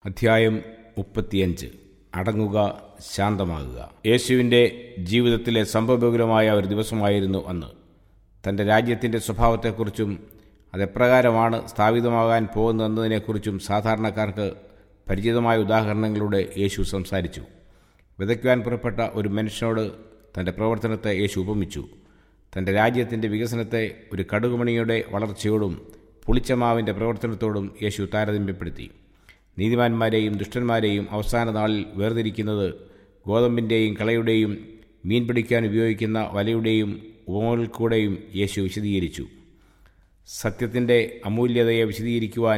അധ്യായം മുപ്പത്തിയഞ്ച് അടങ്ങുക ശാന്തമാകുക യേശുവിൻ്റെ ജീവിതത്തിലെ സംഭവബഹുലമായ ഒരു ദിവസമായിരുന്നു അന്ന് തൻ്റെ രാജ്യത്തിൻ്റെ സ്വഭാവത്തെക്കുറിച്ചും അതെപ്രകാരമാണ് സ്ഥാപിതമാകാൻ പോകുന്നതെന്നതിനെക്കുറിച്ചും സാധാരണക്കാർക്ക് പരിചിതമായ ഉദാഹരണങ്ങളിലൂടെ യേശു സംസാരിച്ചു വിതയ്ക്കുവാൻ പുറപ്പെട്ട ഒരു മനുഷ്യനോട് തൻ്റെ പ്രവർത്തനത്തെ യേശു ഉപമിച്ചു തൻ്റെ രാജ്യത്തിൻ്റെ വികസനത്തെ ഒരു കടുകുമണിയുടെ വളർച്ചയോടും പുളിച്ചമാവിൻ്റെ പ്രവർത്തനത്തോടും യേശു താരതമ്യപ്പെടുത്തി നീതിമാന്മാരെയും ദുഷ്ടന്മാരെയും അവസാന നാളിൽ വേർതിരിക്കുന്നത് ഗോതമ്പിൻ്റെയും കളയുടെയും മീൻ പിടിക്കാൻ ഉപയോഗിക്കുന്ന വലയുടെയും ഉപമകളിൽ കൂടെയും യേശു വിശദീകരിച്ചു സത്യത്തിൻ്റെ അമൂല്യതയെ വിശദീകരിക്കുവാൻ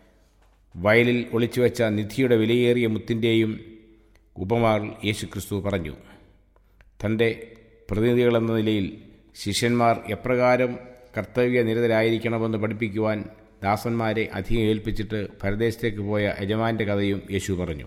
വയലിൽ ഒളിച്ചുവെച്ച നിധിയുടെ വിലയേറിയ മുത്തിൻ്റെയും ഉപമകൾ യേശു ക്രിസ്തു പറഞ്ഞു തൻ്റെ പ്രതിനിധികളെന്ന നിലയിൽ ശിഷ്യന്മാർ എപ്രകാരം കർത്തവ്യനിരതരായിരിക്കണമെന്ന് പഠിപ്പിക്കുവാൻ ദാസന്മാരെ അധികം ഏൽപ്പിച്ചിട്ട് പരദേശത്തേക്ക് പോയ യജമാൻ്റെ കഥയും യേശു പറഞ്ഞു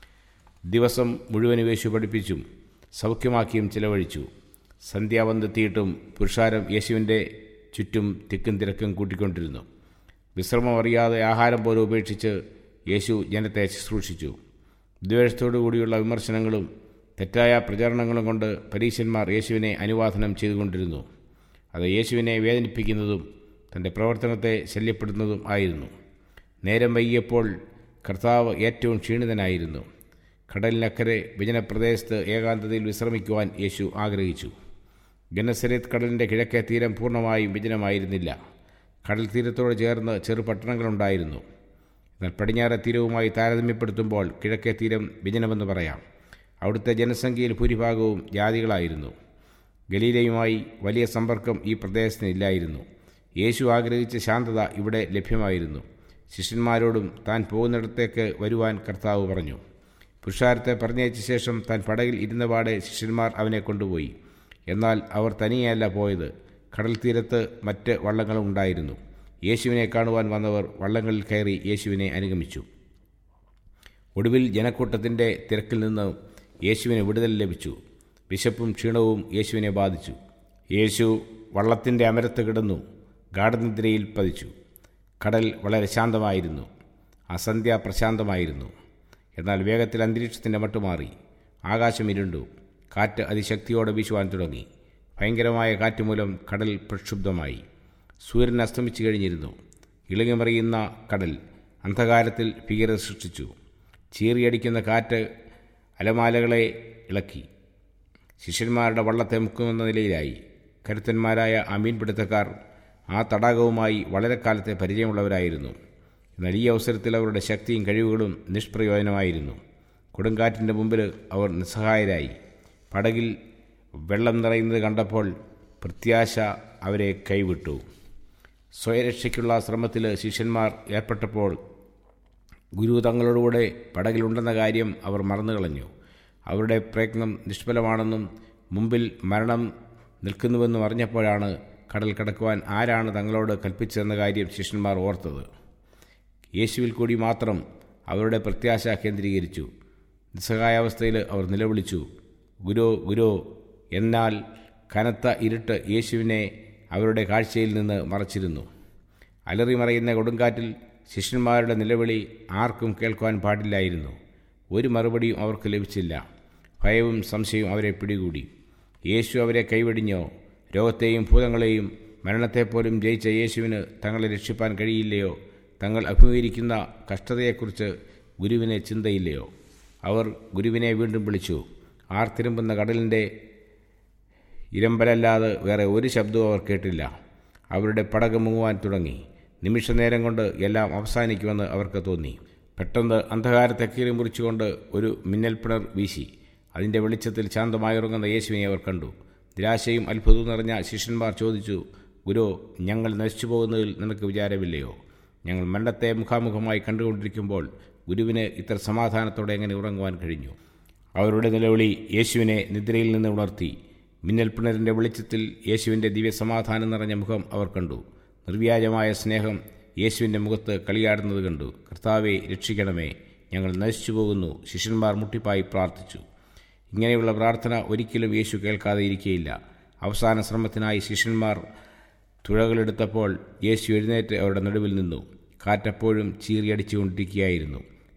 ദിവസം മുഴുവനും യേശു പഠിപ്പിച്ചും സൗഖ്യമാക്കിയും ചിലവഴിച്ചു സന്ധ്യാവന്തെത്തിയിട്ടും പുരുഷാരം യേശുവിൻ്റെ ചുറ്റും തിക്കും തിരക്കും കൂട്ടിക്കൊണ്ടിരുന്നു വിശ്രമം അറിയാതെ ആഹാരം പോലും ഉപേക്ഷിച്ച് യേശു ജനത്തെ ശുശ്രൂഷിച്ചു ദ്വേഷത്തോടു കൂടിയുള്ള വിമർശനങ്ങളും തെറ്റായ പ്രചാരണങ്ങളും കൊണ്ട് പരീശന്മാർ യേശുവിനെ അനുവാദനം ചെയ്തുകൊണ്ടിരുന്നു അത് യേശുവിനെ വേദനിപ്പിക്കുന്നതും തൻ്റെ പ്രവർത്തനത്തെ ശല്യപ്പെടുന്നതും ആയിരുന്നു നേരം വൈകിയപ്പോൾ കർത്താവ് ഏറ്റവും ക്ഷീണിതനായിരുന്നു കടലിനക്കരെ വിജനപ്രദേശത്ത് ഏകാന്തതയിൽ വിശ്രമിക്കുവാൻ യേശു ആഗ്രഹിച്ചു ഗനസരത്ത് കടലിൻ്റെ കിഴക്കേ തീരം പൂർണ്ണമായും വിജനമായിരുന്നില്ല കടൽ തീരത്തോട് ചേർന്ന് ചെറു പട്ടണങ്ങളുണ്ടായിരുന്നു എന്നാൽ പടിഞ്ഞാറെ തീരവുമായി താരതമ്യപ്പെടുത്തുമ്പോൾ കിഴക്കേ തീരം വിജനമെന്ന് പറയാം അവിടുത്തെ ജനസംഖ്യയിൽ ഭൂരിഭാഗവും ജാതികളായിരുന്നു ഗലീലയുമായി വലിയ സമ്പർക്കം ഈ പ്രദേശത്തിന് ഇല്ലായിരുന്നു യേശു ആഗ്രഹിച്ച ശാന്തത ഇവിടെ ലഭ്യമായിരുന്നു ശിഷ്യന്മാരോടും താൻ പോകുന്നിടത്തേക്ക് വരുവാൻ കർത്താവ് പറഞ്ഞു പുരുഷാരത്തെ പറഞ്ഞയച്ച ശേഷം താൻ പടകിൽ ഇരുന്നപാടെ ശിഷ്യന്മാർ അവനെ കൊണ്ടുപോയി എന്നാൽ അവർ തനിയല്ല പോയത് കടൽ തീരത്ത് മറ്റ് വള്ളങ്ങളും ഉണ്ടായിരുന്നു യേശുവിനെ കാണുവാൻ വന്നവർ വള്ളങ്ങളിൽ കയറി യേശുവിനെ അനുഗമിച്ചു ഒടുവിൽ ജനക്കൂട്ടത്തിൻ്റെ തിരക്കിൽ നിന്ന് യേശുവിന് വിടുതൽ ലഭിച്ചു വിശപ്പും ക്ഷീണവും യേശുവിനെ ബാധിച്ചു യേശു വള്ളത്തിൻ്റെ അമരത്ത് കിടന്നു ഗാഠനിദ്രയിൽ പതിച്ചു കടൽ വളരെ ശാന്തമായിരുന്നു അസന്ധ്യ പ്രശാന്തമായിരുന്നു എന്നാൽ വേഗത്തിൽ അന്തരീക്ഷത്തിൻ്റെ മട്ടുമാറി ആകാശം ഇരുണ്ടു കാറ്റ് അതിശക്തിയോടെ വീശുവാൻ തുടങ്ങി ഭയങ്കരമായ കാറ്റ് മൂലം കടൽ പ്രക്ഷുബ്ധമായി സൂര്യൻ അസ്തമിച്ചു കഴിഞ്ഞിരുന്നു ഇളകിമറിയുന്ന കടൽ അന്ധകാരത്തിൽ ഭീകരത സൃഷ്ടിച്ചു ചീറിയടിക്കുന്ന കാറ്റ് അലമാലകളെ ഇളക്കി ശിഷ്യന്മാരുടെ വള്ളത്തെ മുക്കുമെന്ന നിലയിലായി കരുത്തന്മാരായ ആ മീൻപിടുത്തക്കാർ ആ തടാകവുമായി വളരെ കാലത്തെ പരിചയമുള്ളവരായിരുന്നു എന്നാൽ ഈ അവസരത്തിൽ അവരുടെ ശക്തിയും കഴിവുകളും നിഷ്പ്രയോജനമായിരുന്നു കൊടുങ്കാറ്റിൻ്റെ മുമ്പിൽ അവർ നിസ്സഹായരായി പടകിൽ വെള്ളം നിറയുന്നത് കണ്ടപ്പോൾ പ്രത്യാശ അവരെ കൈവിട്ടു സ്വയരക്ഷയ്ക്കുള്ള ശ്രമത്തിൽ ശിഷ്യന്മാർ ഏർപ്പെട്ടപ്പോൾ ഗുരു തങ്ങളോടുകൂടെ പടകിലുണ്ടെന്ന കാര്യം അവർ മറന്നുകളഞ്ഞു അവരുടെ പ്രയത്നം നിഷ്ഫലമാണെന്നും മുമ്പിൽ മരണം നിൽക്കുന്നുവെന്നും അറിഞ്ഞപ്പോഴാണ് കടൽ കടക്കുവാൻ ആരാണ് തങ്ങളോട് കൽപ്പിച്ചതെന്ന കാര്യം ശിഷ്യന്മാർ ഓർത്തത് യേശുവിൽ കൂടി മാത്രം അവരുടെ പ്രത്യാശ കേന്ദ്രീകരിച്ചു നിസ്സഹായാവസ്ഥയിൽ അവർ നിലവിളിച്ചു ഗുരു ഗുരു എന്നാൽ കനത്ത ഇരുട്ട് യേശുവിനെ അവരുടെ കാഴ്ചയിൽ നിന്ന് മറച്ചിരുന്നു അലറിമറയുന്ന കൊടുങ്കാറ്റിൽ ശിഷ്യന്മാരുടെ നിലവിളി ആർക്കും കേൾക്കുവാൻ പാടില്ലായിരുന്നു ഒരു മറുപടിയും അവർക്ക് ലഭിച്ചില്ല ഭയവും സംശയവും അവരെ പിടികൂടി യേശു അവരെ കൈവെടിഞ്ഞോ രോഗത്തെയും ഭൂതങ്ങളെയും മരണത്തെപ്പോലും ജയിച്ച യേശുവിന് തങ്ങളെ രക്ഷിപ്പാൻ കഴിയില്ലയോ തങ്ങൾ അഭിമുഖീകരിക്കുന്ന കഷ്ടതയെക്കുറിച്ച് ഗുരുവിനെ ചിന്തയില്ലയോ അവർ ഗുരുവിനെ വീണ്ടും വിളിച്ചു ആർ തിരുമ്പുന്ന കടലിൻ്റെ ഇരമ്പലല്ലാതെ വേറെ ഒരു ശബ്ദവും അവർ കേട്ടില്ല അവരുടെ പടക് മുങ്ങുവാൻ തുടങ്ങി നിമിഷനേരം കൊണ്ട് എല്ലാം അവസാനിക്കുമെന്ന് അവർക്ക് തോന്നി പെട്ടെന്ന് അന്ധകാരത്തെ കീറി മുറിച്ചുകൊണ്ട് ഒരു മിന്നൽപ്പിണർ വീശി അതിൻ്റെ വെളിച്ചത്തിൽ ശാന്തമായി ഉറങ്ങുന്ന യേശുവിനെ അവർ കണ്ടു നിരാശയും അത്ഭുതവും നിറഞ്ഞ ശിഷ്യന്മാർ ചോദിച്ചു ഗുരു ഞങ്ങൾ നശിച്ചു പോകുന്നതിൽ നിനക്ക് വിചാരമില്ലയോ ഞങ്ങൾ മരണത്തെ മുഖാമുഖമായി കണ്ടുകൊണ്ടിരിക്കുമ്പോൾ ഗുരുവിന് ഇത്ര സമാധാനത്തോടെ എങ്ങനെ ഉറങ്ങുവാൻ കഴിഞ്ഞു അവരുടെ നിലവിളി യേശുവിനെ നിദ്രയിൽ നിന്ന് ഉണർത്തി മിന്നൽപ്പിണറിൻ്റെ വെളിച്ചത്തിൽ യേശുവിൻ്റെ ദിവ്യസമാധാനം നിറഞ്ഞ മുഖം അവർ കണ്ടു നിർവ്യാജമായ സ്നേഹം യേശുവിൻ്റെ മുഖത്ത് കളിയാടുന്നത് കണ്ടു കർത്താവെ രക്ഷിക്കണമേ ഞങ്ങൾ നശിച്ചു പോകുന്നു ശിഷ്യന്മാർ മുട്ടിപ്പായി പ്രാർത്ഥിച്ചു ഇങ്ങനെയുള്ള പ്രാർത്ഥന ഒരിക്കലും യേശു കേൾക്കാതെ ഇരിക്കുകയില്ല അവസാന ശ്രമത്തിനായി ശിഷ്യന്മാർ തുഴകളെടുത്തപ്പോൾ യേശു എഴുന്നേറ്റ് അവരുടെ നടുവിൽ നിന്നു കാറ്റപ്പോഴും ചീറിയടിച്ചുകൊണ്ടിരിക്കുകയായിരുന്നു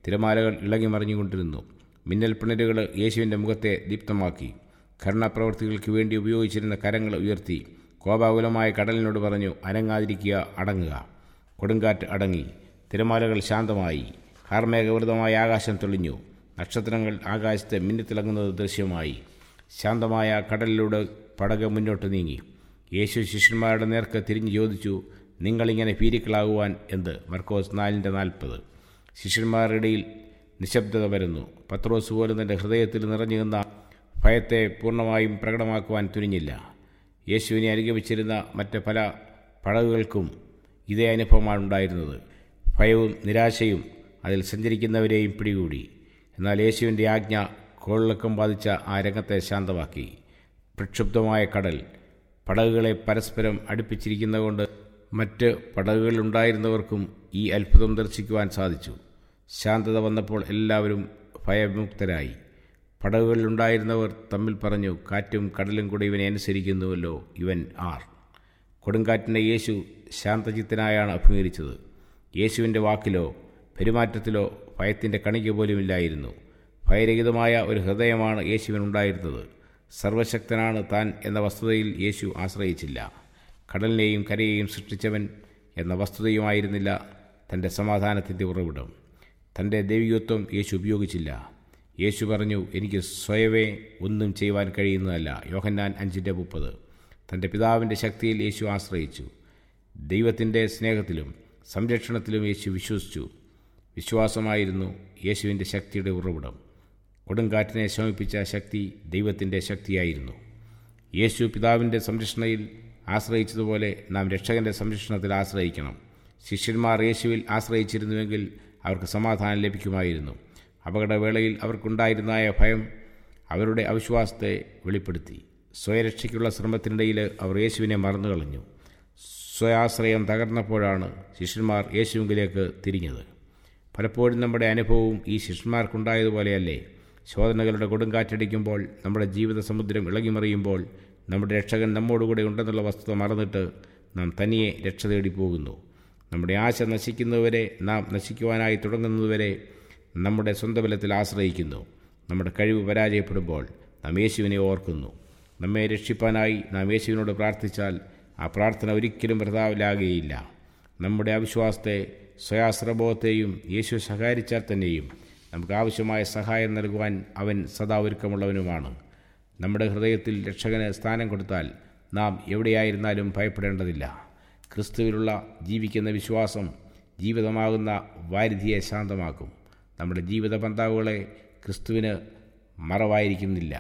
തിരമാലകൾ ഇളകി മറിഞ്ഞുകൊണ്ടിരുന്നു മിന്നൽ പിണരുകൾ യേശുവിൻ്റെ മുഖത്തെ ദീപ്തമാക്കി കരുണാപ്രവർത്തികൾക്ക് വേണ്ടി ഉപയോഗിച്ചിരുന്ന കരങ്ങൾ ഉയർത്തി കോപാകുലമായ കടലിനോട് പറഞ്ഞു അനങ്ങാതിരിക്കുക അടങ്ങുക കൊടുങ്കാറ്റ് അടങ്ങി തിരമാലകൾ ശാന്തമായി കാർമേഘവൃതമായ ആകാശം തെളിഞ്ഞു നക്ഷത്രങ്ങൾ ആകാശത്തെ മിന്നിത്തിളങ്ങുന്നത് ദൃശ്യമായി ശാന്തമായ കടലിലൂടെ പടക് മുന്നോട്ട് നീങ്ങി യേശു ശിഷ്യന്മാരുടെ നേർക്ക് തിരിഞ്ഞു ചോദിച്ചു നിങ്ങളിങ്ങനെ ഭീരുക്കളാകുവാൻ എന്ത് മർക്കോസ് നാലിൻ്റെ നാൽപ്പത് ശിഷ്യന്മാരുടെ ഇടയിൽ നിശബ്ദത വരുന്നു പത്രോസ് പോലും തൻ്റെ ഹൃദയത്തിൽ നിറഞ്ഞു നിന്ന ഭയത്തെ പൂർണ്ണമായും പ്രകടമാക്കുവാൻ തുനിഞ്ഞില്ല യേശുവിനെ അനുഗമിച്ചിരുന്ന മറ്റ് പല പടകുകൾക്കും ഇതേ അനുഭവമാണ് ഉണ്ടായിരുന്നത് ഭയവും നിരാശയും അതിൽ സഞ്ചരിക്കുന്നവരെയും പിടികൂടി എന്നാൽ യേശുവിൻ്റെ ആജ്ഞ കോളിളക്കം ബാധിച്ച ആ രംഗത്തെ ശാന്തമാക്കി പ്രക്ഷുബ്ധമായ കടൽ പടകുകളെ പരസ്പരം അടുപ്പിച്ചിരിക്കുന്നതുകൊണ്ട് മറ്റ് പടകുകളിലുണ്ടായിരുന്നവർക്കും ഈ അത്ഭുതം ദർശിക്കുവാൻ സാധിച്ചു ശാന്തത വന്നപ്പോൾ എല്ലാവരും ഭയമുക്തരായി പടകുകളിലുണ്ടായിരുന്നവർ തമ്മിൽ പറഞ്ഞു കാറ്റും കടലും കൂടെ ഇവനെ അനുസരിക്കുന്നുവല്ലോ ഇവൻ ആർ കൊടുങ്കാറ്റിനെ യേശു ശാന്തചിത്തനായാണ് അഭിമുഖീകരിച്ചത് യേശുവിൻ്റെ വാക്കിലോ പെരുമാറ്റത്തിലോ ഭയത്തിൻ്റെ കണിക പോലുമില്ലായിരുന്നു ഭയരഹിതമായ ഒരു ഹൃദയമാണ് യേശുവിനുണ്ടായിരുന്നത് സർവശക്തനാണ് താൻ എന്ന വസ്തുതയിൽ യേശു ആശ്രയിച്ചില്ല കടലിനെയും കരയെയും സൃഷ്ടിച്ചവൻ എന്ന വസ്തുതയുമായിരുന്നില്ല തൻ്റെ സമാധാനത്തിൻ്റെ ഉറവിടം തൻ്റെ ദൈവികത്വം യേശു ഉപയോഗിച്ചില്ല യേശു പറഞ്ഞു എനിക്ക് സ്വയമേ ഒന്നും ചെയ്യുവാൻ കഴിയുന്നതല്ല യോഹന്നാൻ അഞ്ചിൻ്റെ മുപ്പത് തൻ്റെ പിതാവിൻ്റെ ശക്തിയിൽ യേശു ആശ്രയിച്ചു ദൈവത്തിൻ്റെ സ്നേഹത്തിലും സംരക്ഷണത്തിലും യേശു വിശ്വസിച്ചു വിശ്വാസമായിരുന്നു യേശുവിൻ്റെ ശക്തിയുടെ ഉറവിടം കൊടുങ്കാറ്റിനെ ശമിപ്പിച്ച ശക്തി ദൈവത്തിൻ്റെ ശക്തിയായിരുന്നു യേശു പിതാവിൻ്റെ സംരക്ഷണയിൽ ആശ്രയിച്ചതുപോലെ നാം രക്ഷകൻ്റെ സംരക്ഷണത്തിൽ ആശ്രയിക്കണം ശിഷ്യന്മാർ യേശുവിൽ ആശ്രയിച്ചിരുന്നുവെങ്കിൽ അവർക്ക് സമാധാനം ലഭിക്കുമായിരുന്നു അപകടവേളയിൽ അവർക്കുണ്ടായിരുന്നായ ഭയം അവരുടെ അവിശ്വാസത്തെ വെളിപ്പെടുത്തി സ്വയരക്ഷയ്ക്കുള്ള ശ്രമത്തിനിടയിൽ അവർ യേശുവിനെ മറന്നുകളഞ്ഞു സ്വയാശ്രയം തകർന്നപ്പോഴാണ് ശിഷ്യന്മാർ യേശുവിലേക്ക് തിരിഞ്ഞത് പലപ്പോഴും നമ്മുടെ അനുഭവവും ഈ ശിഷ്യന്മാർക്കുണ്ടായതുപോലെയല്ലേ ശോധനകളുടെ കൊടുങ്കാറ്റടിക്കുമ്പോൾ നമ്മുടെ ജീവിത സമുദ്രം ഇളകിമറിയുമ്പോൾ നമ്മുടെ രക്ഷകൻ നമ്മോടുകൂടെ ഉണ്ടെന്നുള്ള വസ്തുത മറന്നിട്ട് നാം തനിയെ രക്ഷ തേടി പോകുന്നു നമ്മുടെ ആശ നശിക്കുന്നതുവരെ നാം നശിക്കുവാനായി തുടങ്ങുന്നതുവരെ നമ്മുടെ സ്വന്തം ബലത്തിൽ ആശ്രയിക്കുന്നു നമ്മുടെ കഴിവ് പരാജയപ്പെടുമ്പോൾ നാം യേശുവിനെ ഓർക്കുന്നു നമ്മെ രക്ഷിപ്പാനായി നാം യേശുവിനോട് പ്രാർത്ഥിച്ചാൽ ആ പ്രാർത്ഥന ഒരിക്കലും വൃതാവിലാകുകയില്ല നമ്മുടെ അവിശ്വാസത്തെ സ്വയാശ്രബോധത്തെയും യേശു സഹായിച്ചാൽ തന്നെയും നമുക്ക് ആവശ്യമായ സഹായം നൽകുവാൻ അവൻ സദാ ഒരുക്കമുള്ളവനുമാണ് നമ്മുടെ ഹൃദയത്തിൽ രക്ഷകന് സ്ഥാനം കൊടുത്താൽ നാം എവിടെയായിരുന്നാലും ഭയപ്പെടേണ്ടതില്ല ക്രിസ്തുവിലുള്ള ജീവിക്കുന്ന വിശ്വാസം ജീവിതമാകുന്ന വാരിധിയെ ശാന്തമാക്കും നമ്മുടെ ജീവിത പന്താവുകളെ ക്രിസ്തുവിന് മറവായിരിക്കുന്നില്ല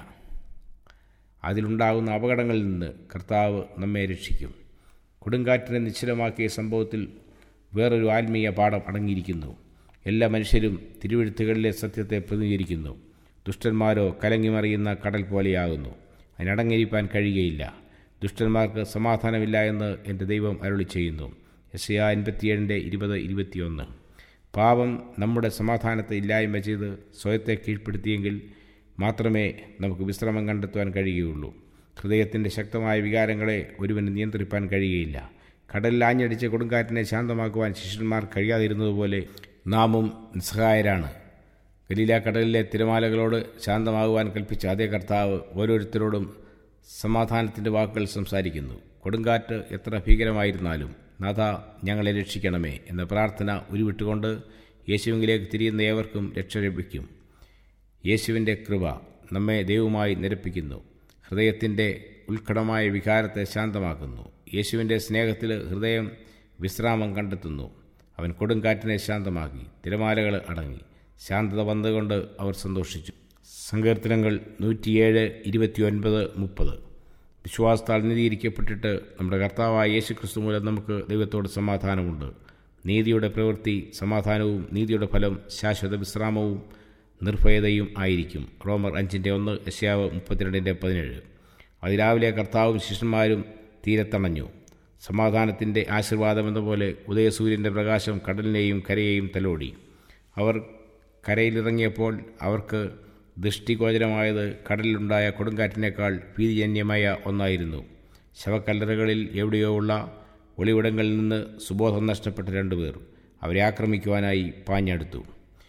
അതിലുണ്ടാകുന്ന അപകടങ്ങളിൽ നിന്ന് കർത്താവ് നമ്മെ രക്ഷിക്കും കൊടുങ്കാറ്റിനെ നിശ്ചലമാക്കിയ സംഭവത്തിൽ വേറൊരു ആത്മീയ പാഠം അടങ്ങിയിരിക്കുന്നു എല്ലാ മനുഷ്യരും തിരുവഴുത്തുകളിലെ സത്യത്തെ പ്രതിനിധീകരിക്കുന്നു ദുഷ്ടന്മാരോ കലങ്ങിമറിയുന്ന കടൽ പോലെയാകുന്നു അതിനടങ്ങിയിരിക്കാൻ കഴിയുകയില്ല ദുഷ്ടന്മാർക്ക് സമാധാനമില്ല എന്ന് എൻ്റെ ദൈവം അരുളി ചെയ്യുന്നു എസ് എ അൻപത്തിയേഴിൻ്റെ ഇരുപത് ഇരുപത്തിയൊന്ന് പാപം നമ്മുടെ സമാധാനത്തെ ഇല്ലായ്മ ചെയ്ത് സ്വയത്തെ കീഴ്പ്പെടുത്തിയെങ്കിൽ മാത്രമേ നമുക്ക് വിശ്രമം കണ്ടെത്തുവാൻ കഴിയുകയുള്ളൂ ഹൃദയത്തിൻ്റെ ശക്തമായ വികാരങ്ങളെ ഒരുവന് നിയന്ത്രിപ്പാൻ കഴിയുകയില്ല കടലിൽ ആഞ്ഞടിച്ച് കൊടുങ്കാറ്റിനെ ശാന്തമാക്കുവാൻ ശിഷ്യന്മാർ കഴിയാതിരുന്നതുപോലെ നാമും നിസ്സഹായരാണ് ഗലീല കടലിലെ തിരമാലകളോട് ശാന്തമാകുവാൻ കൽപ്പിച്ച അതേ കർത്താവ് ഓരോരുത്തരോടും സമാധാനത്തിൻ്റെ വാക്കുകൾ സംസാരിക്കുന്നു കൊടുങ്കാറ്റ് എത്ര ഭീകരമായിരുന്നാലും നാഥ ഞങ്ങളെ രക്ഷിക്കണമേ എന്ന പ്രാർത്ഥന ഉരുവിട്ടുകൊണ്ട് യേശുവിലേക്ക് തിരിയുന്ന ഏവർക്കും രക്ഷ ലഭിക്കും യേശുവിൻ്റെ കൃപ നമ്മെ ദൈവമായി നിരപ്പിക്കുന്നു ഹൃദയത്തിൻ്റെ ഉത്കടമായ വികാരത്തെ ശാന്തമാക്കുന്നു യേശുവിൻ്റെ സ്നേഹത്തിൽ ഹൃദയം വിശ്രാമം കണ്ടെത്തുന്നു അവൻ കൊടുങ്കാറ്റിനെ ശാന്തമാക്കി തിരമാലകൾ അടങ്ങി ശാന്തത വന്നുകൊണ്ട് അവർ സന്തോഷിച്ചു സങ്കീർത്തനങ്ങൾ നൂറ്റിയേഴ് ഇരുപത്തിയൊൻപത് മുപ്പത് വിശ്വാസത്താൽ നീതിയിരിക്കപ്പെട്ടിട്ട് നമ്മുടെ കർത്താവായ യേശു ക്രിസ്തു മൂലം നമുക്ക് ദൈവത്തോട് സമാധാനമുണ്ട് നീതിയുടെ പ്രവൃത്തി സമാധാനവും നീതിയുടെ ഫലം ശാശ്വത വിശ്രാമവും നിർഭയതയും ആയിരിക്കും റോമർ അഞ്ചിൻ്റെ ഒന്ന് യശ്യാവ് മുപ്പത്തിരണ്ടിൻ്റെ പതിനേഴ് അതിരാവിലെ കർത്താവും ശിഷ്യന്മാരും തീരത്തണഞ്ഞു സമാധാനത്തിൻ്റെ ആശീർവാദമെന്ന പോലെ ഉദയസൂര്യൻ്റെ പ്രകാശം കടലിനെയും കരയെയും തലോടി അവർ കരയിലിറങ്ങിയപ്പോൾ അവർക്ക് ദൃഷ്ടിഗോചരമായത് കടലിലുണ്ടായ കൊടുങ്കാറ്റിനേക്കാൾ ഭീതിജന്യമായ ഒന്നായിരുന്നു ശവക്കല്ലറുകളിൽ എവിടെയോ ഉള്ള ഒളിവിടങ്ങളിൽ നിന്ന് സുബോധം നഷ്ടപ്പെട്ട രണ്ടുപേർ അവരെ ആക്രമിക്കുവാനായി പാഞ്ഞെടുത്തു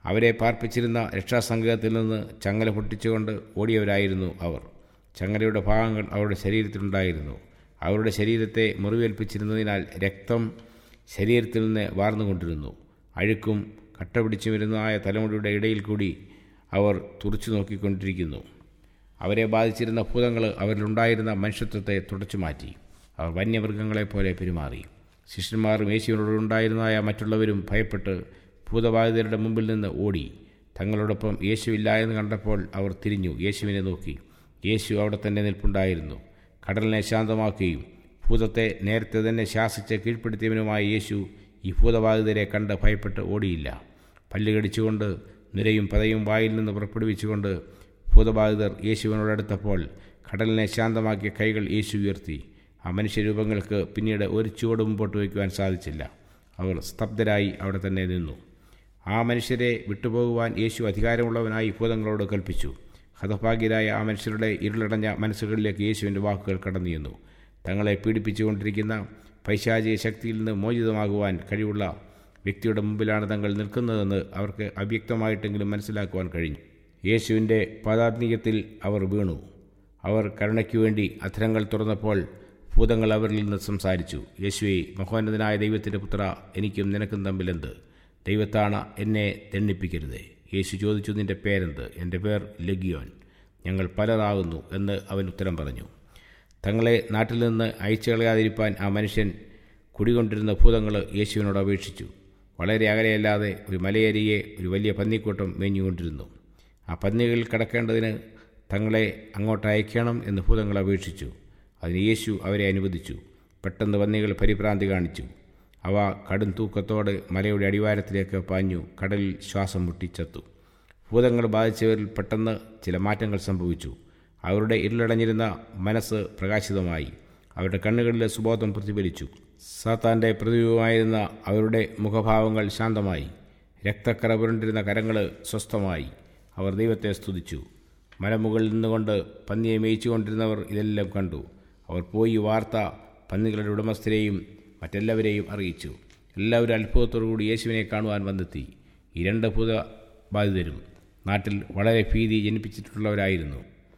അവരെ പാർപ്പിച്ചിരുന്ന രക്ഷാസംഘത്തിൽ നിന്ന് ചങ്ങല പൊട്ടിച്ചുകൊണ്ട് ഓടിയവരായിരുന്നു അവർ ചങ്ങലയുടെ ഭാഗങ്ങൾ അവരുടെ ശരീരത്തിലുണ്ടായിരുന്നു അവരുടെ ശരീരത്തെ മുറിവേൽപ്പിച്ചിരുന്നതിനാൽ രക്തം ശരീരത്തിൽ നിന്ന് വാർന്നുകൊണ്ടിരുന്നു അഴുക്കും കട്ട പിടിച്ചു വരുന്നതായ തലമുടിയുടെ ഇടയിൽ കൂടി അവർ തുറച്ചു നോക്കിക്കൊണ്ടിരിക്കുന്നു അവരെ ബാധിച്ചിരുന്ന ഭൂതങ്ങൾ അവരിലുണ്ടായിരുന്ന മനുഷ്യത്വത്തെ തുടച്ചു മാറ്റി അവർ വന്യമൃഗങ്ങളെപ്പോലെ പെരുമാറി ശിഷ്യന്മാരും യേശുവിനോടുണ്ടായിരുന്നതായ മറ്റുള്ളവരും ഭയപ്പെട്ട് ഭൂതബാധിതരുടെ മുമ്പിൽ നിന്ന് ഓടി തങ്ങളോടൊപ്പം യേശുവില്ല എന്ന് കണ്ടപ്പോൾ അവർ തിരിഞ്ഞു യേശുവിനെ നോക്കി യേശു അവിടെ തന്നെ നിൽപ്പുണ്ടായിരുന്നു കടലിനെ ശാന്തമാക്കുകയും ഭൂതത്തെ നേരത്തെ തന്നെ ശാസിച്ച് കീഴ്പ്പെടുത്തിയവനുമായ യേശു ഈ ഭൂതബാധിതരെ കണ്ട് ഭയപ്പെട്ട് ഓടിയില്ല പല്ല് കടിച്ചുകൊണ്ട് നിരയും പതയും വായിൽ നിന്ന് പുറപ്പെടുവിച്ചുകൊണ്ട് ഭൂതബാധിതർ യേശുവിനോടടുത്തപ്പോൾ കടലിനെ ശാന്തമാക്കിയ കൈകൾ യേശു ഉയർത്തി ആ മനുഷ്യരൂപങ്ങൾക്ക് പിന്നീട് ഒരു ചുവട് മുമ്പോട്ട് വയ്ക്കുവാൻ സാധിച്ചില്ല അവർ സ്തബ്ധരായി അവിടെ തന്നെ നിന്നു ആ മനുഷ്യരെ വിട്ടുപോകുവാൻ യേശു അധികാരമുള്ളവനായി ഭൂതങ്ങളോട് കൽപ്പിച്ചു ഹതഭാഗ്യരായ ആ മനുഷ്യരുടെ ഇരുളടഞ്ഞ മനസ്സുകളിലേക്ക് യേശുവിൻ്റെ വാക്കുകൾ കടന്നു ചെന്നു തങ്ങളെ പീഡിപ്പിച്ചുകൊണ്ടിരിക്കുന്ന പൈശാചിക ശക്തിയിൽ നിന്ന് മോചിതമാകുവാൻ കഴിവുള്ള വ്യക്തിയുടെ മുമ്പിലാണ് തങ്ങൾ നിൽക്കുന്നതെന്ന് അവർക്ക് അവ്യക്തമായിട്ടെങ്കിലും മനസ്സിലാക്കുവാൻ കഴിഞ്ഞു യേശുവിൻ്റെ പദാത്മികത്തിൽ അവർ വീണു അവർ കരുണയ്ക്കു വേണ്ടി അധരങ്ങൾ തുറന്നപ്പോൾ ഭൂതങ്ങൾ അവരിൽ നിന്ന് സംസാരിച്ചു യേശുവെ മഹോന്നതനായ ദൈവത്തിൻ്റെ പുത്ര എനിക്കും നിനക്കും തമ്മിലെന്ത് ദൈവത്താണ് എന്നെ തെണ്ണിപ്പിക്കരുത് യേശു ചോദിച്ചു നിന്റെ പേരെന്ത് എൻ്റെ പേർ ലഗിയോൻ ഞങ്ങൾ പലരാകുന്നു എന്ന് അവൻ ഉത്തരം പറഞ്ഞു തങ്ങളെ നാട്ടിൽ നിന്ന് അയച്ചു കളയാതിരിപ്പാൻ ആ മനുഷ്യൻ കുടികൊണ്ടിരുന്ന ഭൂതങ്ങൾ യേശുവിനോട് അപേക്ഷിച്ചു വളരെ അകലെയല്ലാതെ ഒരു മലയരിയെ ഒരു വലിയ പന്നിക്കൂട്ടം മേഞ്ഞുകൊണ്ടിരുന്നു ആ പന്നികളിൽ കിടക്കേണ്ടതിന് തങ്ങളെ അങ്ങോട്ട് അയക്കണം എന്ന് ഭൂതങ്ങൾ അപേക്ഷിച്ചു അതിന് യേശു അവരെ അനുവദിച്ചു പെട്ടെന്ന് പന്നികൾ പരിഭ്രാന്തി കാണിച്ചു അവ കടും തൂക്കത്തോടെ മലയുടെ അടിവാരത്തിലേക്ക് പാഞ്ഞു കടലിൽ ശ്വാസം മുട്ടിച്ചത്തു ഭൂതങ്ങൾ ബാധിച്ചവരിൽ പെട്ടെന്ന് ചില മാറ്റങ്ങൾ സംഭവിച്ചു അവരുടെ ഇരുളടഞ്ഞിരുന്ന മനസ്സ് പ്രകാശിതമായി അവരുടെ കണ്ണുകളിലെ സുബോധം പ്രതിഫലിച്ചു സാത്താൻ്റെ പ്രതിരൂപമായിരുന്ന അവരുടെ മുഖഭാവങ്ങൾ ശാന്തമായി രക്തക്കറ പുരണ്ടിരുന്ന കരങ്ങൾ സ്വസ്ഥമായി അവർ ദൈവത്തെ സ്തുതിച്ചു മലമുകളിൽ നിന്നുകൊണ്ട് പന്നിയെ മേയിച്ചുകൊണ്ടിരുന്നവർ ഇതെല്ലാം കണ്ടു അവർ പോയി വാർത്ത പന്നികളുടെ ഉടമസ്ഥരെയും മറ്റെല്ലാവരെയും അറിയിച്ചു എല്ലാവരും അത്ഭുതത്തോടുകൂടി യേശുവിനെ കാണുവാൻ വന്നെത്തി ഈ രണ്ട് ഭൂതബാധിതരും നാട്ടിൽ വളരെ ഭീതി ജനിപ്പിച്ചിട്ടുള്ളവരായിരുന്നു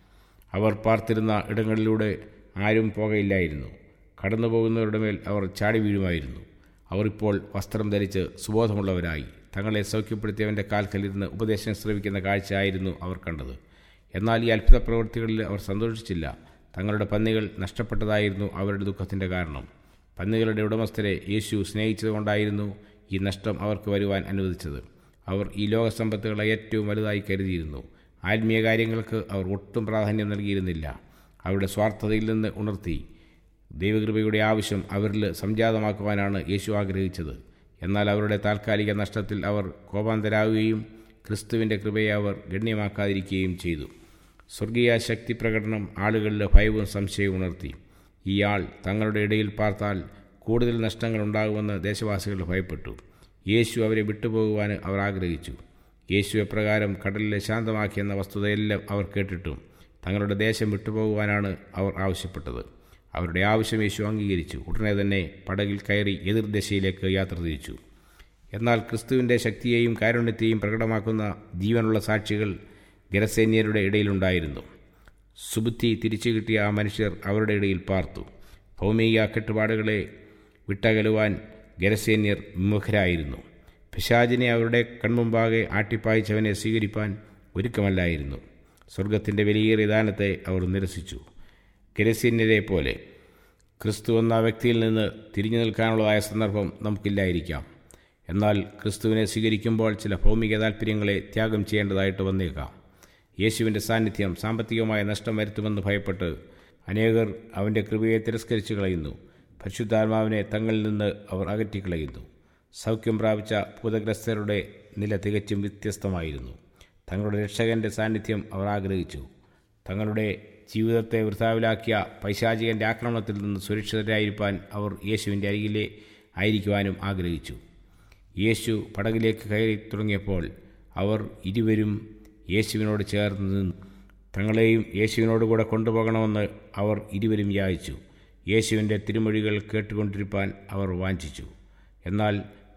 അവർ പാർത്തിരുന്ന ഇടങ്ങളിലൂടെ ആരും പോകയില്ലായിരുന്നു കടന്നു പോകുന്നവരുടെ മേൽ അവർ ചാടി വീഴുമായിരുന്നു അവർ ഇപ്പോൾ വസ്ത്രം ധരിച്ച് സുബോധമുള്ളവരായി തങ്ങളെ സൗഖ്യപ്പെടുത്തിയവൻ്റെ കാൽക്കലിരുന്ന് ഉപദേശം ശ്രവിക്കുന്ന കാഴ്ചയായിരുന്നു അവർ കണ്ടത് എന്നാൽ ഈ അത്ഭുത പ്രവൃത്തികളിൽ അവർ സന്തോഷിച്ചില്ല തങ്ങളുടെ പന്നികൾ നഷ്ടപ്പെട്ടതായിരുന്നു അവരുടെ ദുഃഖത്തിൻ്റെ കാരണം പന്നികളുടെ ഉടമസ്ഥരെ യേശു സ്നേഹിച്ചതുകൊണ്ടായിരുന്നു ഈ നഷ്ടം അവർക്ക് വരുവാൻ അനുവദിച്ചത് അവർ ഈ ലോകസമ്പത്തുകളെ ഏറ്റവും വലുതായി കരുതിയിരുന്നു ആത്മീയ കാര്യങ്ങൾക്ക് അവർ ഒട്ടും പ്രാധാന്യം നൽകിയിരുന്നില്ല അവരുടെ സ്വാർത്ഥതയിൽ നിന്ന് ഉണർത്തി ദൈവകൃപയുടെ ആവശ്യം അവരിൽ സംജാതമാക്കുവാനാണ് യേശു ആഗ്രഹിച്ചത് എന്നാൽ അവരുടെ താൽക്കാലിക നഷ്ടത്തിൽ അവർ കോപാന്തരാകുകയും ക്രിസ്തുവിൻ്റെ കൃപയെ അവർ ഗണ്യമാക്കാതിരിക്കുകയും ചെയ്തു സ്വർഗീയ ശക്തി പ്രകടനം ആളുകളുടെ ഭയവും സംശയവും ഉണർത്തി ഈ ആൾ തങ്ങളുടെ ഇടയിൽ പാർത്താൽ കൂടുതൽ നഷ്ടങ്ങൾ ഉണ്ടാകുമെന്ന് ദേശവാസികൾ ഭയപ്പെട്ടു യേശു അവരെ വിട്ടുപോകുവാൻ അവർ ആഗ്രഹിച്ചു യേശു എപ്രകാരം കടലിലെ ശാന്തമാക്കിയെന്ന വസ്തുതയെല്ലാം അവർ കേട്ടിട്ടും തങ്ങളുടെ ദേശം വിട്ടുപോകുവാനാണ് അവർ ആവശ്യപ്പെട്ടത് അവരുടെ ആവശ്യം യേശു അംഗീകരിച്ചു ഉടനെ തന്നെ പടകിൽ കയറി എതിർദിശയിലേക്ക് യാത്ര തിരിച്ചു എന്നാൽ ക്രിസ്തുവിൻ്റെ ശക്തിയെയും കാരുണ്യത്തെയും പ്രകടമാക്കുന്ന ജീവനുള്ള സാക്ഷികൾ ഗരസേന്യരുടെ ഇടയിലുണ്ടായിരുന്നു സുബുദ്ധി തിരിച്ചു കിട്ടിയ ആ മനുഷ്യർ അവരുടെ ഇടയിൽ പാർത്തു ഭൗമിക കെട്ടുപാടുകളെ വിട്ടകലുവാൻ ഗരസേന്യർ വിമുഖരായിരുന്നു പിശാചിനെ അവരുടെ കൺമുമ്പാകെ ആട്ടിപ്പായിച്ചവനെ സ്വീകരിപ്പാൻ ഒരുക്കമല്ലായിരുന്നു സ്വർഗത്തിൻ്റെ വിലയേറിയ ദാനത്തെ അവർ നിരസിച്ചു ഗരസേന്യരെ പോലെ ക്രിസ്തു എന്ന വ്യക്തിയിൽ നിന്ന് തിരിഞ്ഞു നിൽക്കാനുള്ളതായ സന്ദർഭം നമുക്കില്ലായിരിക്കാം എന്നാൽ ക്രിസ്തുവിനെ സ്വീകരിക്കുമ്പോൾ ചില ഭൗമിക താൽപ്പര്യങ്ങളെ ത്യാഗം ചെയ്യേണ്ടതായിട്ട് വന്നേക്കാം യേശുവിൻ്റെ സാന്നിധ്യം സാമ്പത്തികമായ നഷ്ടം വരുത്തുമെന്ന് ഭയപ്പെട്ട് അനേകർ അവൻ്റെ കൃപയെ തിരസ്കരിച്ചു കളയുന്നു പരിശുദ്ധാത്മാവിനെ തങ്ങളിൽ നിന്ന് അവർ അകറ്റിക്കളയുന്നു സൗഖ്യം പ്രാപിച്ച ഭൂതഗ്രസ്തരുടെ നില തികച്ചും വ്യത്യസ്തമായിരുന്നു തങ്ങളുടെ രക്ഷകൻ്റെ സാന്നിധ്യം അവർ ആഗ്രഹിച്ചു തങ്ങളുടെ ജീവിതത്തെ വൃഥാവിലാക്കിയ പൈശാചികൻ്റെ ആക്രമണത്തിൽ നിന്ന് സുരക്ഷിതരായിരിക്കാൻ അവർ യേശുവിൻ്റെ അരികിലെ ആയിരിക്കുവാനും ആഗ്രഹിച്ചു യേശു പടകിലേക്ക് കയറി തുടങ്ങിയപ്പോൾ അവർ ഇരുവരും യേശുവിനോട് ചേർന്ന് നിന്നു തങ്ങളെയും യേശുവിനോട് കൂടെ കൊണ്ടുപോകണമെന്ന് അവർ ഇരുവരും യാചിച്ചു യേശുവിൻ്റെ തിരുമൊഴികൾ കേട്ടുകൊണ്ടിരിക്കാൻ അവർ വാഞ്ചിച്ചു എന്നാൽ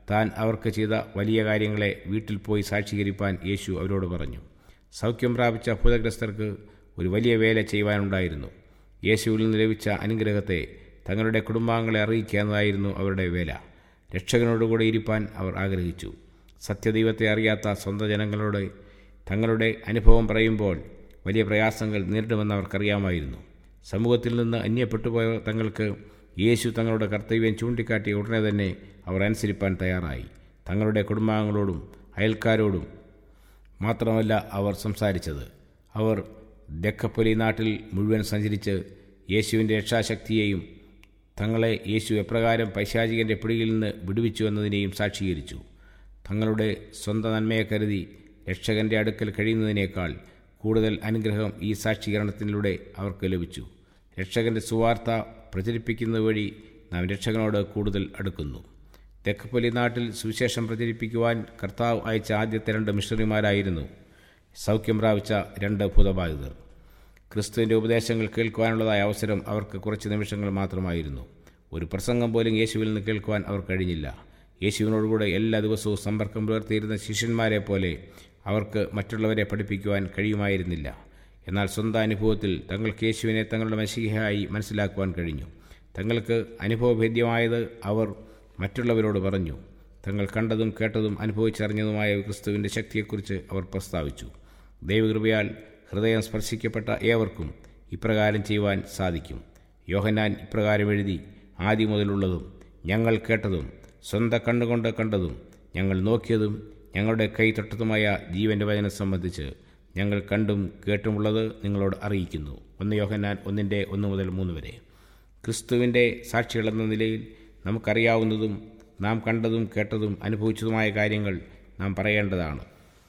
താൻ അവർക്ക് ചെയ്ത വലിയ കാര്യങ്ങളെ വീട്ടിൽ പോയി സാക്ഷീകരിപ്പാൻ യേശു അവരോട് പറഞ്ഞു സൗഖ്യം പ്രാപിച്ച ഭൂതഗ്രസ്തർക്ക് ഒരു വലിയ വേല ചെയ്യുവാനുണ്ടായിരുന്നു യേശുവിൽ നിന്ന് ലഭിച്ച അനുഗ്രഹത്തെ തങ്ങളുടെ കുടുംബാംഗങ്ങളെ അറിയിക്കുക എന്നതായിരുന്നു അവരുടെ വേല രക്ഷകനോടുകൂടെ ഇരിപ്പാൻ അവർ ആഗ്രഹിച്ചു സത്യദൈവത്തെ അറിയാത്ത സ്വന്തം ജനങ്ങളോട് തങ്ങളുടെ അനുഭവം പറയുമ്പോൾ വലിയ പ്രയാസങ്ങൾ നേരിടുമെന്ന് അവർക്കറിയാമായിരുന്നു സമൂഹത്തിൽ നിന്ന് അന്യപ്പെട്ടുപോയ തങ്ങൾക്ക് യേശു തങ്ങളുടെ കർത്തവ്യം ചൂണ്ടിക്കാട്ടിയ ഉടനെ തന്നെ അവർ അനുസരിപ്പാൻ തയ്യാറായി തങ്ങളുടെ കുടുംബാംഗങ്ങളോടും അയൽക്കാരോടും മാത്രമല്ല അവർ സംസാരിച്ചത് അവർ ദക്കപ്പൊലി നാട്ടിൽ മുഴുവൻ സഞ്ചരിച്ച് യേശുവിൻ്റെ രക്ഷാശക്തിയെയും തങ്ങളെ യേശു എപ്രകാരം പൈശാചികൻ്റെ പിടിയിൽ നിന്ന് വിടുവിച്ചു എന്നതിനെയും സാക്ഷീകരിച്ചു തങ്ങളുടെ സ്വന്തം നന്മയെ കരുതി രക്ഷകൻ്റെ അടുക്കൽ കഴിയുന്നതിനേക്കാൾ കൂടുതൽ അനുഗ്രഹം ഈ സാക്ഷീകരണത്തിലൂടെ അവർക്ക് ലഭിച്ചു രക്ഷകൻ്റെ സുവാർത്ത പ്രചരിപ്പിക്കുന്നത് വഴി നാം രക്ഷകനോട് കൂടുതൽ അടുക്കുന്നു തെക്കപ്പൊലി നാട്ടിൽ സുവിശേഷം പ്രചരിപ്പിക്കുവാൻ കർത്താവ് അയച്ച ആദ്യത്തെ രണ്ട് മിഷണറിമാരായിരുന്നു സൗഖ്യം പ്രാപിച്ച രണ്ട് ഭൂതബാധിതർ ക്രിസ്തുവിൻ്റെ ഉപദേശങ്ങൾ കേൾക്കുവാനുള്ളതായ അവസരം അവർക്ക് കുറച്ച് നിമിഷങ്ങൾ മാത്രമായിരുന്നു ഒരു പ്രസംഗം പോലും യേശുവിൽ നിന്ന് കേൾക്കുവാൻ അവർ കഴിഞ്ഞില്ല യേശുവിനോടുകൂടെ എല്ലാ ദിവസവും സമ്പർക്കം പുലർത്തിയിരുന്ന ശിഷ്യന്മാരെ പോലെ അവർക്ക് മറ്റുള്ളവരെ പഠിപ്പിക്കുവാൻ കഴിയുമായിരുന്നില്ല എന്നാൽ സ്വന്തം അനുഭവത്തിൽ തങ്ങൾക്ക് യേശുവിനെ തങ്ങളുടെ മഷികയായി മനസ്സിലാക്കുവാൻ കഴിഞ്ഞു തങ്ങൾക്ക് അനുഭവഭേദ്യമായത് അവർ മറ്റുള്ളവരോട് പറഞ്ഞു തങ്ങൾ കണ്ടതും കേട്ടതും അനുഭവിച്ചറിഞ്ഞതുമായ ക്രിസ്തുവിൻ്റെ ശക്തിയെക്കുറിച്ച് അവർ പ്രസ്താവിച്ചു ദൈവകൃപയാൽ ഹൃദയം സ്പർശിക്കപ്പെട്ട ഏവർക്കും ഇപ്രകാരം ചെയ്യുവാൻ സാധിക്കും യോഹന്നാൻ ഇപ്രകാരം എഴുതി ആദ്യം മുതലുള്ളതും ഞങ്ങൾ കേട്ടതും സ്വന്തം കണ്ണുകൊണ്ട് കണ്ടതും ഞങ്ങൾ നോക്കിയതും ഞങ്ങളുടെ കൈ തൊട്ടതുമായ ജീവൻ്റെ വചനം സംബന്ധിച്ച് ഞങ്ങൾ കണ്ടും കേട്ടുമുള്ളത് നിങ്ങളോട് അറിയിക്കുന്നു ഒന്ന് യോഹന്നാൻ ഒന്നിൻ്റെ ഒന്ന് മുതൽ മൂന്ന് വരെ ക്രിസ്തുവിൻ്റെ സാക്ഷികളെന്ന നിലയിൽ നമുക്കറിയാവുന്നതും നാം കണ്ടതും കേട്ടതും അനുഭവിച്ചതുമായ കാര്യങ്ങൾ നാം പറയേണ്ടതാണ്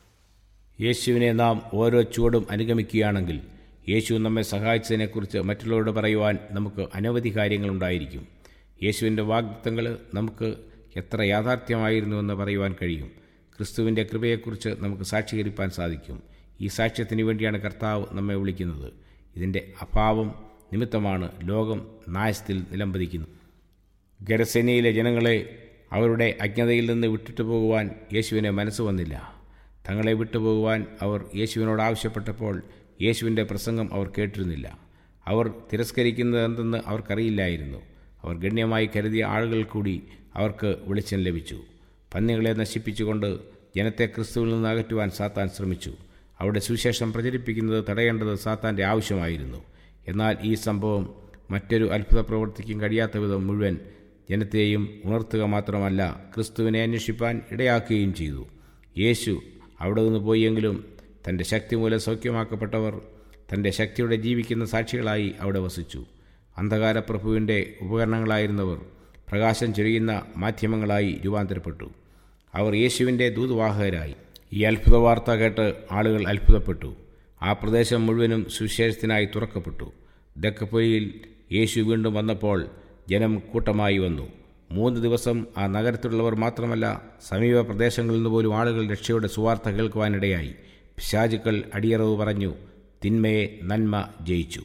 യേശുവിനെ നാം ഓരോ ചുവടും അനുഗമിക്കുകയാണെങ്കിൽ യേശു നമ്മെ സഹായിച്ചതിനെക്കുറിച്ച് മറ്റുള്ളവരോട് പറയുവാൻ നമുക്ക് അനവധി കാര്യങ്ങളുണ്ടായിരിക്കും യേശുവിൻ്റെ വാഗ്ദത്തങ്ങൾ നമുക്ക് എത്ര യാഥാർത്ഥ്യമായിരുന്നുവെന്ന് പറയുവാൻ കഴിയും ക്രിസ്തുവിൻ്റെ കൃപയെക്കുറിച്ച് നമുക്ക് സാക്ഷീകരിപ്പാൻ സാധിക്കും ഈ സാക്ഷ്യത്തിന് വേണ്ടിയാണ് കർത്താവ് നമ്മെ വിളിക്കുന്നത് ഇതിൻ്റെ അഭാവം നിമിത്തമാണ് ലോകം നാശത്തിൽ നിലംപതിക്കുന്നത് ഗരസേനയിലെ ജനങ്ങളെ അവരുടെ അജ്ഞതയിൽ നിന്ന് വിട്ടിട്ട് പോകുവാൻ യേശുവിനെ മനസ്സ് വന്നില്ല തങ്ങളെ വിട്ടുപോകുവാൻ അവർ യേശുവിനോട് ആവശ്യപ്പെട്ടപ്പോൾ യേശുവിൻ്റെ പ്രസംഗം അവർ കേട്ടിരുന്നില്ല അവർ തിരസ്കരിക്കുന്നത് എന്തെന്ന് അവർക്കറിയില്ലായിരുന്നു അവർ ഗണ്യമായി കരുതിയ ആളുകൾ കൂടി അവർക്ക് വെളിച്ചം ലഭിച്ചു പന്നികളെ നശിപ്പിച്ചുകൊണ്ട് ജനത്തെ ക്രിസ്തുവിൽ നിന്ന് അകറ്റുവാൻ സാത്താൻ ശ്രമിച്ചു അവിടെ സുവിശേഷം പ്രചരിപ്പിക്കുന്നത് തടയേണ്ടത് സാത്താൻ്റെ ആവശ്യമായിരുന്നു എന്നാൽ ഈ സംഭവം മറ്റൊരു അത്ഭുത പ്രവർത്തിക്കും കഴിയാത്ത വിധം മുഴുവൻ ജനത്തെയും ഉണർത്തുക മാത്രമല്ല ക്രിസ്തുവിനെ അന്വേഷിപ്പാൻ ഇടയാക്കുകയും ചെയ്തു യേശു അവിടെ നിന്ന് പോയെങ്കിലും തൻ്റെ ശക്തി മൂലം സൗഖ്യമാക്കപ്പെട്ടവർ തൻ്റെ ശക്തിയുടെ ജീവിക്കുന്ന സാക്ഷികളായി അവിടെ വസിച്ചു അന്ധകാരപ്രഭുവിൻ്റെ ഉപകരണങ്ങളായിരുന്നവർ പ്രകാശം ചൊരിയുന്ന മാധ്യമങ്ങളായി രൂപാന്തരപ്പെട്ടു അവർ യേശുവിൻ്റെ ദൂതുവാഹകരായി ഈ അത്ഭുത വാർത്ത കേട്ട് ആളുകൾ അത്ഭുതപ്പെട്ടു ആ പ്രദേശം മുഴുവനും സുവിശേഷത്തിനായി തുറക്കപ്പെട്ടു ദക്കപ്പൊലിയിൽ യേശു വീണ്ടും വന്നപ്പോൾ ജനം കൂട്ടമായി വന്നു മൂന്ന് ദിവസം ആ നഗരത്തിലുള്ളവർ മാത്രമല്ല സമീപ പ്രദേശങ്ങളിൽ നിന്ന് പോലും ആളുകൾ രക്ഷയുടെ സുവാർത്ത കേൾക്കുവാനിടയായി പിശാചുക്കൾ അടിയറവ് പറഞ്ഞു തിന്മയെ നന്മ ജയിച്ചു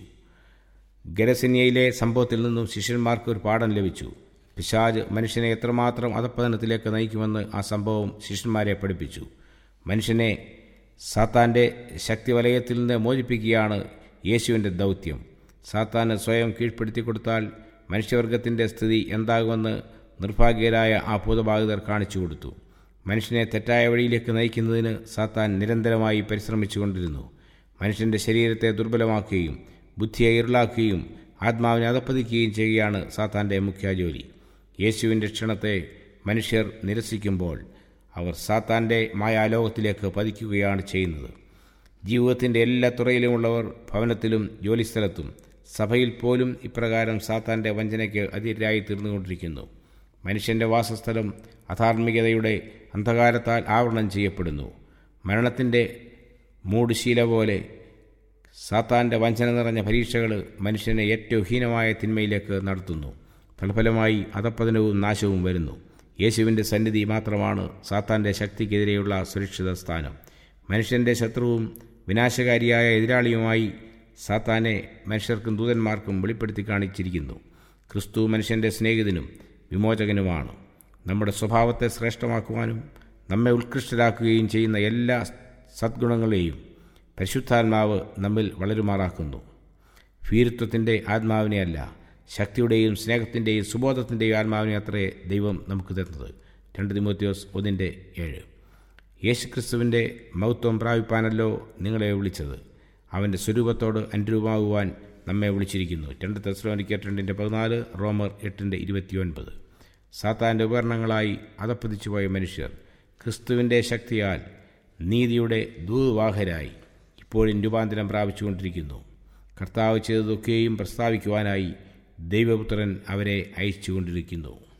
ഗരസിനിയയിലെ സംഭവത്തിൽ നിന്നും ശിഷ്യന്മാർക്ക് ഒരു പാഠം ലഭിച്ചു പിശാജ് മനുഷ്യനെ എത്രമാത്രം അധപ്പതനത്തിലേക്ക് നയിക്കുമെന്ന് ആ സംഭവം ശിഷ്യന്മാരെ പഠിപ്പിച്ചു മനുഷ്യനെ സാത്താൻ്റെ ശക്തിവലയത്തിൽ നിന്ന് മോചിപ്പിക്കുകയാണ് യേശുവിൻ്റെ ദൗത്യം സാത്താന് സ്വയം കീഴ്പ്പെടുത്തി കൊടുത്താൽ മനുഷ്യവർഗത്തിൻ്റെ സ്ഥിതി എന്താകുമെന്ന് നിർഭാഗ്യരായ ആ ഭൂതബാധിതർ കാണിച്ചു കൊടുത്തു മനുഷ്യനെ തെറ്റായ വഴിയിലേക്ക് നയിക്കുന്നതിന് സാത്താൻ നിരന്തരമായി പരിശ്രമിച്ചുകൊണ്ടിരുന്നു മനുഷ്യൻ്റെ ശരീരത്തെ ദുർബലമാക്കുകയും ബുദ്ധിയെ ഇരുളാക്കുകയും ആത്മാവിനെ അധപ്പതിക്കുകയും ചെയ്യുകയാണ് സാത്താൻ്റെ മുഖ്യ ജോലി യേശുവിൻ്റെ ക്ഷണത്തെ മനുഷ്യർ നിരസിക്കുമ്പോൾ അവർ സാത്താൻ്റെ മായാലോകത്തിലേക്ക് പതിക്കുകയാണ് ചെയ്യുന്നത് ജീവിതത്തിൻ്റെ എല്ലാ തുറയിലുമുള്ളവർ ഭവനത്തിലും ജോലിസ്ഥലത്തും സഭയിൽ പോലും ഇപ്രകാരം സാത്താൻ്റെ വഞ്ചനയ്ക്ക് അതിരായി തീർന്നുകൊണ്ടിരിക്കുന്നു മനുഷ്യൻ്റെ വാസസ്ഥലം അധാർമികതയുടെ അന്ധകാരത്താൽ ആവരണം ചെയ്യപ്പെടുന്നു മരണത്തിൻ്റെ മൂടുശീല പോലെ സാത്താൻ്റെ വഞ്ചന നിറഞ്ഞ പരീക്ഷകൾ മനുഷ്യനെ ഏറ്റവും ഹീനമായ തിന്മയിലേക്ക് നടത്തുന്നു തൽഫലമായി അധപ്പതനവും നാശവും വരുന്നു യേശുവിൻ്റെ സന്നിധി മാത്രമാണ് സാത്താൻ്റെ ശക്തിക്കെതിരെയുള്ള സുരക്ഷിത സ്ഥാനം മനുഷ്യൻ്റെ ശത്രുവും വിനാശകാരിയായ എതിരാളിയുമായി സാത്താനെ മനുഷ്യർക്കും ദൂതന്മാർക്കും വെളിപ്പെടുത്തി കാണിച്ചിരിക്കുന്നു ക്രിസ്തു മനുഷ്യൻ്റെ സ്നേഹിതനും വിമോചകനുമാണ് നമ്മുടെ സ്വഭാവത്തെ ശ്രേഷ്ഠമാക്കുവാനും നമ്മെ ഉത്കൃഷ്ടരാക്കുകയും ചെയ്യുന്ന എല്ലാ സദ്ഗുണങ്ങളെയും പരിശുദ്ധാത്മാവ് നമ്മിൽ വളരുമാറാക്കുന്നു ഭീരുത്വത്തിൻ്റെ ആത്മാവിനെയല്ല ശക്തിയുടെയും സ്നേഹത്തിൻ്റെയും സുബോധത്തിൻ്റെയും ആത്മാവിനെ അത്രേ ദൈവം നമുക്ക് തരുന്നത് രണ്ട് തിമോത്യോസ് ഒന്നിൻ്റെ ഏഴ് യേശുക്രിസ്തുവിൻ്റെ മഹത്വം പ്രാപിപ്പാനല്ലോ നിങ്ങളെ വിളിച്ചത് അവൻ്റെ സ്വരൂപത്തോട് അനുരൂപമാകുവാൻ നമ്മെ വിളിച്ചിരിക്കുന്നു രണ്ട് തെസ്ലോനിക്ക രണ്ടിൻ്റെ പതിനാല് റോമർ എട്ടിൻ്റെ ഇരുപത്തിയൊൻപത് സാത്താൻ്റെ ഉപകരണങ്ങളായി അതപ്പതിച്ചു പോയ മനുഷ്യർ ക്രിസ്തുവിൻ്റെ ശക്തിയാൽ നീതിയുടെ ദൂവാഹരായി ഇപ്പോഴും രൂപാന്തരം പ്രാപിച്ചുകൊണ്ടിരിക്കുന്നു കർത്താവ് ചെയ്തതൊക്കെയും പ്രസ്താവിക്കുവാനായി ദൈവപുത്രൻ അവരെ അയച്ചുകൊണ്ടിരിക്കുന്നു